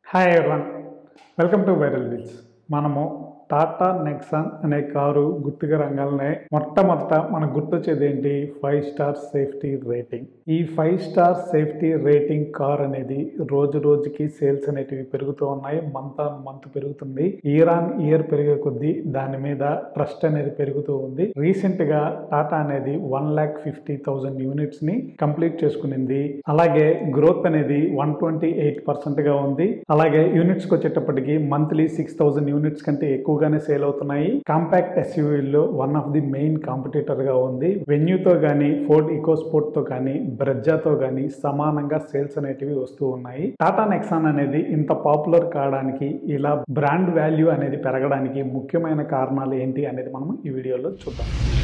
hi everyone welcome to viral wheels మనము Tata Nexon అనే car గుర్తుగా రంగాలనే మొట్టమొదట మనకు గుర్తొచ్చేది ఏంటి ఫైవ్ స్టార్ సేఫ్టీ రేటింగ్ ఈ five star safety rating car అనేది రోజు రోజుకి సేల్స్ అనేటివి పెరుగుతూ ఉన్నాయి మంత్ ఆన్ మంత్ పెరుగుతుంది ఇయర్ ఆన్ ఇయర్ పెరిగే కొద్దీ దాని మీద ట్రస్ట్ అనేది పెరుగుతూ ఉంది రీసెంట్ గా టాటా అనేది one lakh fifty thousand units ని కంప్లీట్ చేసుకునింది అలాగే గ్రోత్ అనేది వన్ ట్వంటీ ఎయిట్ పర్సెంట్ గా ఉంది అలాగే యూనిట్స్ కి వచ్చేటప్పటికి మంత్లీ సిక్స్ థౌసండ్ యూనిట్స్ కంటే ఎక్కువగానే సేల్ అవుతున్నాయి కాంపాక్ట్ ఎస్యూవీలో one of the main competitor గా ఉంది వెన్యూతో గానీ ఫోర్డ్ ఈకోస్పోర్ట్ తో కానీ బ్రెజ్జాతో గానీ సమానంగా సేల్స్ అనేటివి వస్తూ ఉన్నాయి టాటా నెక్సాన్ అనేది ఇంత పాపులర్ కావడానికి ఇలా బ్రాండ్ వాల్యూ అనేది పెరగడానికి ముఖ్యమైన కారణాలు ఏంటి అనేది మనం ఈ వీడియోలో చూద్దాం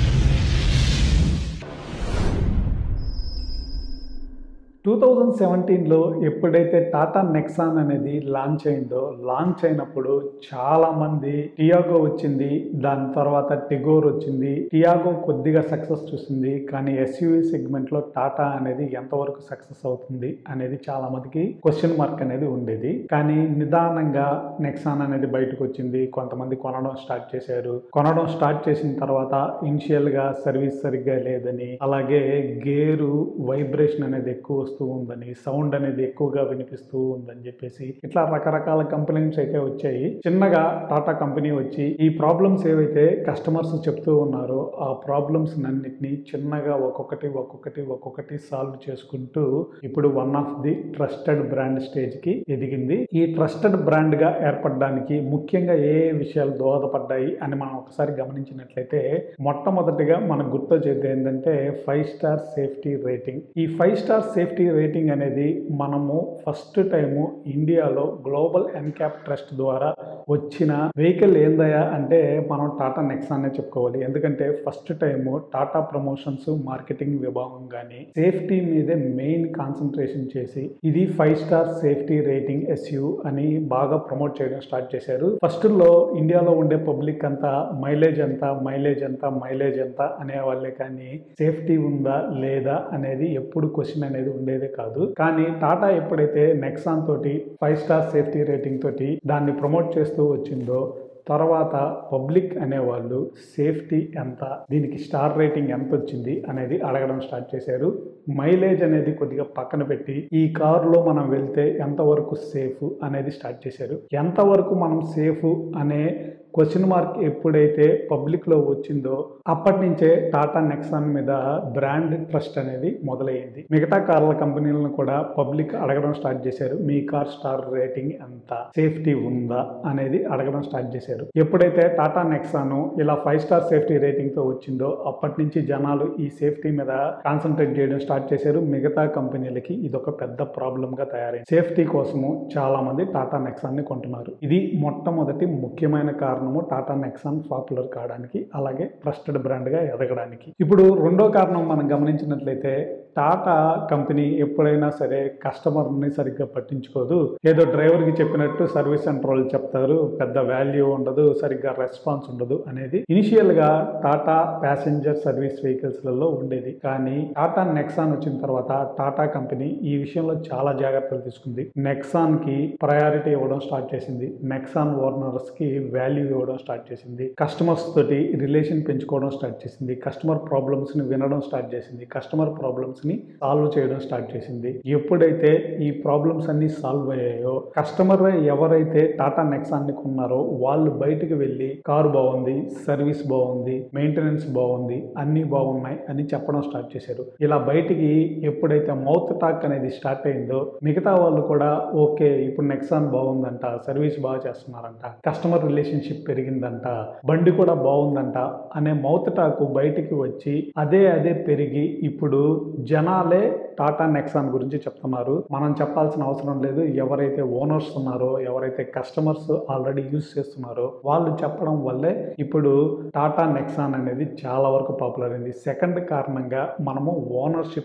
టూ థౌజండ్ సెవెంటీన్లో ఎప్పుడైతే టాటా నెక్సాన్ అనేది లాంచ్ అయిందో లాంచ్ అయినప్పుడు చాలా మంది టియాగో వచ్చింది దాని తర్వాత టిగోర్ వచ్చింది టియాగో కొద్దిగా సక్సెస్ చూసింది కానీ ఎస్యూవి సెగ్మెంట్ లో టాటా అనేది ఎంతవరకు సక్సెస్ అవుతుంది అనేది చాలా మందికి క్వశ్చన్ మార్క్ అనేది ఉండేది కానీ నిదానంగా నెక్సాన్ అనేది బయటకు వచ్చింది కొంతమంది కొనడం స్టార్ట్ చేశారు కొనడం స్టార్ట్ చేసిన తర్వాత ఇనిషియల్ గా సర్వీస్ సరిగ్గా లేదని అలాగే గేరు వైబ్రేషన్ అనేది ఎక్కువ వస్తూ ఉందని సౌండ్ అనేది ఎక్కువగా వినిపిస్తూ ఉందని చెప్పేసి ఇట్లా రకరకాల కంప్లైంట్స్ అయితే వచ్చాయి చిన్నగా టాటా కంపెనీ వచ్చి ఈ ప్రాబ్లమ్స్ ఏవైతే కస్టమర్స్ చెప్తూ ఉన్నారో ఆ ప్రాబ్లమ్స్ అన్నిటిని చిన్నగా ఒక్కొక్కటి ఒక్కొక్కటి ఒక్కొక్కటి సాల్వ్ చేసుకుంటూ ఇప్పుడు one of the trusted brand stage కి ఎదిగింది ఈ ట్రస్టెడ్ బ్రాండ్ గా ఏర్పడడానికి ముఖ్యంగా ఏ ఏ విషయాలు దోహదపడ్డాయి అని మనం ఒకసారి గమనించినట్లయితే మొట్టమొదటిగా మనకు గుర్తొచ్చేది ఏంటంటే ఫైవ్ స్టార్ సేఫ్టీ రేటింగ్ ఈ ఫైవ్ స్టార్ సేఫ్టీ రేటింగ్ అనేది మనము ఫస్ట్ టైము ఇండియాలో గ్లోబల్ ఎన్క్యాప్ ట్రస్ట్ ద్వారా వచ్చిన వెహికల్ ఏందయా అంటే మనం టాటా నెక్సానే చెప్పుకోవాలి ఎందుకంటే first time Tata promotions marketing విభాగం కానీ సేఫ్టీ మీదే మెయిన్ కాన్సన్ట్రేషన్ చేసి ఇది five star safety rating SUV అని బాగా ప్రమోట్ చేయడం స్టార్ట్ చేశారు ఫస్ట్ లో ఇండియాలో ఉండే పబ్లిక్ అంతా మైలేజ్ ఎంత మైలేజ్ ఎంత మైలేజ్ ఎంత అనే వాళ్ళే కానీ సేఫ్టీ ఉందా లేదా అనేది ఎప్పుడు క్వశ్చన్ అనేది ఉండేదే కాదు కానీ టాటా ఎప్పుడైతే నెక్సాన్ తోటి ఫైవ్ స్టార్ సేఫ్టీ రేటింగ్ తోటి దాన్ని ప్రమోట్ చేస్తూ వచ్చిందో తర్వాత పబ్లిక్ అనేవాళ్ళు సేఫ్టీ ఎంత దీనికి స్టార్ రేటింగ్ ఎంత వచ్చింది అనేది అడగడం స్టార్ట్ చేశారు మైలేజ్ అనేది కొద్దిగా పక్కన పెట్టి ఈ కారులో మనం వెళ్తే ఎంతవరకు సేఫ్ అనేది స్టార్ట్ చేశారు ఎంతవరకు మనం సేఫ్ అనే క్వశ్చన్ మార్క్ ఎప్పుడైతే పబ్లిక్లో వచ్చిందో అప్పటి నుంచే టాటా నెక్సాన్ మీద బ్రాండ్ ట్రస్ట్ అనేది మొదలైంది మిగతా కార్ల కంపెనీలను కూడా పబ్లిక్ అడగడం స్టార్ట్ చేశారు మీ కార్ స్టార్ రేటింగ్ ఎంత సేఫ్టీ ఉందా అనేది అడగడం స్టార్ట్ చేశారు ఎప్పుడైతే టాటా నెక్సాన్ ఇలా ఫైవ్ స్టార్ సేఫ్టీ రేటింగ్ తో వచ్చిందో అప్పటి నుంచి జనాలు ఈ సేఫ్టీ మీద కాన్సన్ట్రేట్ చేయడం స్టార్ట్ చేశారు మిగతా కంపెనీలకి ఇది ఒక పెద్ద ప్రాబ్లం గా తయారైంది సేఫ్టీ కోసము చాలా మంది టాటా నెక్సాన్ ని కొంటున్నారు ఇది మొట్టమొదటి ముఖ్యమైన కారణము టాటా నెక్సాన్ పాపులర్ కావడానికి అలాగే ట్రస్టెడ్ బ్రాండ్ గా ఎదగడానికి ఇప్పుడు రెండో కారణం మనం గమనించినట్లయితే టాటా కంపెనీ ఎప్పుడైనా సరే కస్టమర్ ని సరిగ్గా పట్టించుకోదు ఏదో డ్రైవర్ కి చెప్పినట్టు సర్వీస్ సెంటర్ వాళ్ళు చెప్తారు పెద్ద వాల్యూ ఉండదు సరిగ్గా రెస్పాన్స్ ఉండదు అనేది ఇనిషియల్ గా టాటా ప్యాసింజర్ సర్వీస్ వెహికల్స్ లలో ఉండేది కానీ టాటా నెక్సాన్ వచ్చిన తర్వాత టాటా కంపెనీ ఈ విషయంలో చాలా జాగ్రత్తలు తీసుకుంది నెక్సాన్ కి ప్రయారిటీ ఇవ్వడం స్టార్ట్ చేసింది నెక్సాన్ ఓనర్స్ కి వాల్యూ ఇవ్వడం స్టార్ట్ చేసింది కస్టమర్స్ తోటి రిలేషన్ పెంచుకోవడం స్టార్ట్ చేసింది కస్టమర్ ప్రాబ్లమ్స్ ని వినడం స్టార్ట్ చేసింది కస్టమర్ ప్రాబ్లమ్స్ ని సాల్వ్ చేయడం స్టార్ట్ చేసింది ఎప్పుడైతే ఈ ప్రాబ్లమ్స్ అన్ని సాల్వ్ అయ్యాయో కస్టమర్ ఎవరైతే టాటా నెక్సాన్ ని కొన్నారో వాళ్ళు బయటకు వెళ్ళి కారు బాగుంది సర్వీస్ బాగుంది మెయింటెనెన్స్ బాగుంది అన్ని బాగున్నాయి అని చెప్పడం స్టార్ట్ చేశారు ఇలా బయటికి ఎప్పుడైతే మౌత్ టాక్ అనేది స్టార్ట్ అయిందో మిగతా వాళ్ళు కూడా ఓకే ఇప్పుడు నెక్సాన్ బాగుందంట సర్వీస్ బాగా చేస్తున్నారంట కస్టమర్ రిలేషన్షిప్ పెరిగిందంట బండి కూడా బాగుందంట అనే మౌత్ టాక్ బయటికి వచ్చి అదే అదే పెరిగి ఇప్పుడు జనాలే టాటా నెక్సాన్ గురించి చెప్తున్నారు మనం చెప్పాల్సిన అవసరం లేదు ఎవరైతే ఓనర్స్ ఉన్నారో ఎవరైతే కస్టమర్స్ ఆల్రెడీ యూజ్ చేస్తున్నారో వాళ్ళు చెప్పడం వల్లే ఇప్పుడు టాటా నెక్సాన్ అనేది చాలా వరకు పాపులర్ అయింది సెకండ్ కారణంగా మనము ownership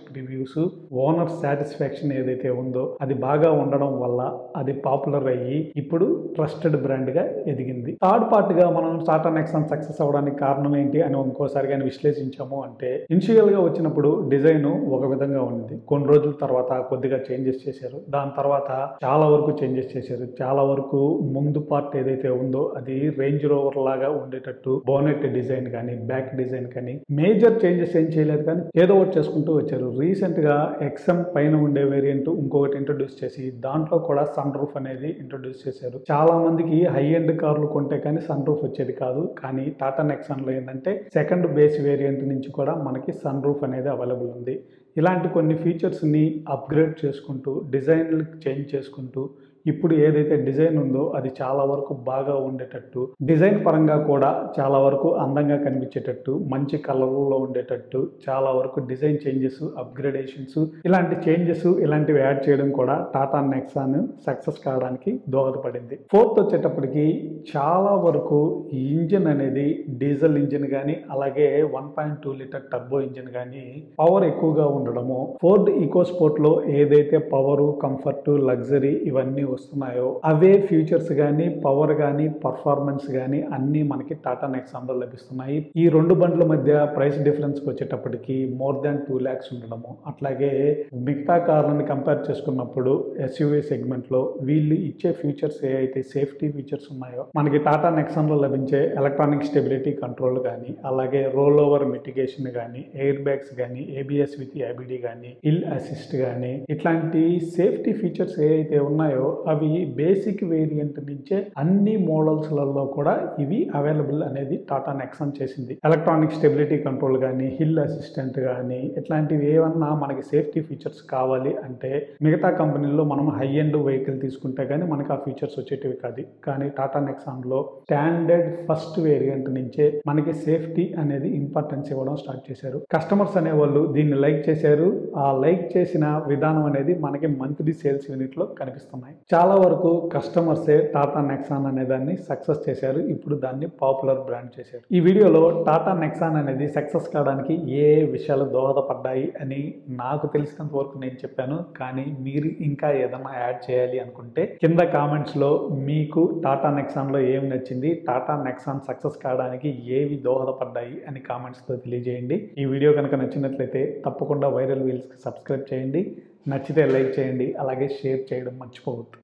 ownership reviews owner satisfaction ఏదైతే ఉందో అది బాగా ఉండడం వల్ల అది పాపులర్ అయ్యి ఇప్పుడు ట్రస్టెడ్ బ్రాండ్ గా ఎదిగింది థర్డ్ పార్ట్ గా మనం టాటా నెక్సాన్ సక్సెస్ అవ్వడానికి కారణం ఏంటి అని ఇంకోసారి కానీ విశ్లేషించాము అంటే ఇనిషియల్ గా వచ్చినప్పుడు డిజైన్ ఒక విధంగా ఉంది కొన్ని రోజుల తర్వాత కొద్దిగా చేంజెస్ చేశారు దాని తర్వాత చాలా వరకు చేంజెస్ చేశారు చాలా వరకు ముందు పార్ట్ ఏదైతే ఉందో అది రేంజ్ రోవర్ లాగా ఉండేటట్టు బోనెట్ డిజైన్ కానీ బ్యాక్ డిజైన్ కానీ మేజర్ చేంజెస్ ఏం చేయలేదు కానీ ఏదో ఒకటి చేసుకుంటూ వచ్చారు రీసెంట్ గా ఎక్స్ఎం పైన ఉండే వేరియంట్ ఇంకొకటి ఇంట్రొడ్యూస్ చేసి దాంట్లో కూడా సన్ రూఫ్ అనేది ఇంట్రొడ్యూస్ చేశారు చాలా మందికి హై ఎండ్ కార్లు కొంటే కానీ సన్ రూఫ్ వచ్చేది కాదు కానీ టాటా నెక్సాన్ లో ఏంటంటే సెకండ్ బేస్ వేరియంట్ నుంచి కూడా మనకి సన్ రూఫ్ అనేది అవైలబుల్ ఉంది ఇలాంటి కొన్ని ఫీచర్స్ని అప్గ్రేడ్ చేసుకుంటూ డిజైన్లు చేంజ్ చేసుకుంటూ ఇప్పుడు ఏదైతే డిజైన్ ఉందో అది చాలా వరకు బాగా ఉండేటట్టు డిజైన్ పరంగా కూడా చాలా వరకు అందంగా కనిపించేటట్టు మంచి కలర్లో ఉండేటట్టు చాలా వరకు డిజైన్ చేంజెస్ అప్గ్రేడేషన్స్ ఇలాంటి చేంజెస్ ఇలాంటివి యాడ్ చేయడం కూడా టాటా నెక్సాన్ సక్సెస్ కావడానికి దోహదపడింది ఫోర్త్ వచ్చేటప్పటికి చాలా వరకు ఈ ఇంజిన్ అనేది డీజిల్ ఇంజిన్ కానీ అలాగే one point two litre turbo engine కానీ పవర్ ఎక్కువగా ఉండడము ఫోర్డ్ ఈకో స్పోర్ట్ లో ఏదైతే పవర్ కంఫర్ట్ లగ్జరీ ఇవన్నీ వస్తున్నాయో అవే ఫీచర్స్ కానీ పవర్ కానీ పర్ఫార్మెన్స్ కానీ అన్నీ మనకి టాటా నెక్సాన్ లో లభిస్తున్నాయి ఈ రెండు బండ్ల మధ్య ప్రైస్ డిఫరెన్స్ వచ్చేటప్పటికి మోర్ దాన్ టూ ల్యాక్స్ ఉండడము అట్లాగే మిగతా కార్లని కంపేర్ చేసుకున్నప్పుడు ఎస్యూవీ సెగ్మెంట్ లో వీళ్ళు ఇచ్చే ఫీచర్స్ ఏ అయితే సేఫ్టీ ఫీచర్స్ ఉన్నాయో మనకి టాటా నెక్సాన్ లో లభించే ఎలక్ట్రానిక్ స్టెబిలిటీ కంట్రోల్ కానీ అలాగే రోల్ ఓవర్ మిటిగేషన్ కానీ ఎయిర్ బ్యాగ్స్ కానీ ఏబిఎస్ విత్ ఐబిడి కానీ హిల్ అసిస్ట్ కానీ ఇట్లాంటి సేఫ్టీ ఫీచర్స్ ఏ అయితే ఉన్నాయో అవి బేసిక్ వేరియంట్ నుంచే అన్ని మోడల్స్ లలో కూడా ఇవి అవైలబుల్ అనేది టాటా నెక్సాన్ చేసింది ఎలక్ట్రానిక్ స్టెబిలిటీ కంట్రోల్ కానీ హిల్ అసిస్టెంట్ కానీ ఇట్లాంటివి ఏమన్నా మనకి సేఫ్టీ ఫీచర్స్ కావాలి అంటే మిగతా కంపెనీల్లో మనం హై ఎండ్ వెహికల్ తీసుకుంటే కానీ మనకి ఆ ఫీచర్స్ వచ్చేటివి కాదు కానీ టాటా నెక్సాన్ లో స్టాండర్డ్ ఫస్ట్ వేరియంట్ నుంచే మనకి సేఫ్టీ అనేది ఇంపార్టెన్స్ ఇవ్వడం స్టార్ట్ చేశారు కస్టమర్స్ అనేవాళ్ళు దీన్ని లైక్ చేశారు ఆ లైక్ చేసిన విధానం అనేది మనకి మంత్లీ సేల్స్ యూనిట్ లో కనిపిస్తున్నాయి చాలా వరకు కస్టమర్సే టాటా నెక్సాన్ అనే దాన్ని సక్సెస్ చేశారు ఇప్పుడు దాన్ని పాపులర్ బ్రాండ్ చేశారు ఈ వీడియోలో టాటా నెక్సాన్ అనేది సక్సెస్ కావడానికి ఏ విషయాలు దోహదపడ్డాయి అని నాకు తెలిసినంత వరకు నేను చెప్పాను కానీ మీరు ఇంకా ఏదైనా యాడ్ చేయాలి అనుకుంటే కింద కామెంట్స్ లో మీకు టాటా నెక్సాన్ లో ఏం నచ్చింది టాటా నెక్సాన్ సక్సెస్ కావడానికి ఏవి దోహదపడ్డాయి అని కామెంట్స్ తో తెలియజేయండి ఈ వీడియో కనుక నచ్చినట్లయితే తప్పకుండా వైరల్ వీల్స్ సబ్స్క్రైబ్ చేయండి నచ్చితే లైక్ చేయండి అలాగే షేర్ చేయడం మర్చిపోవద్దు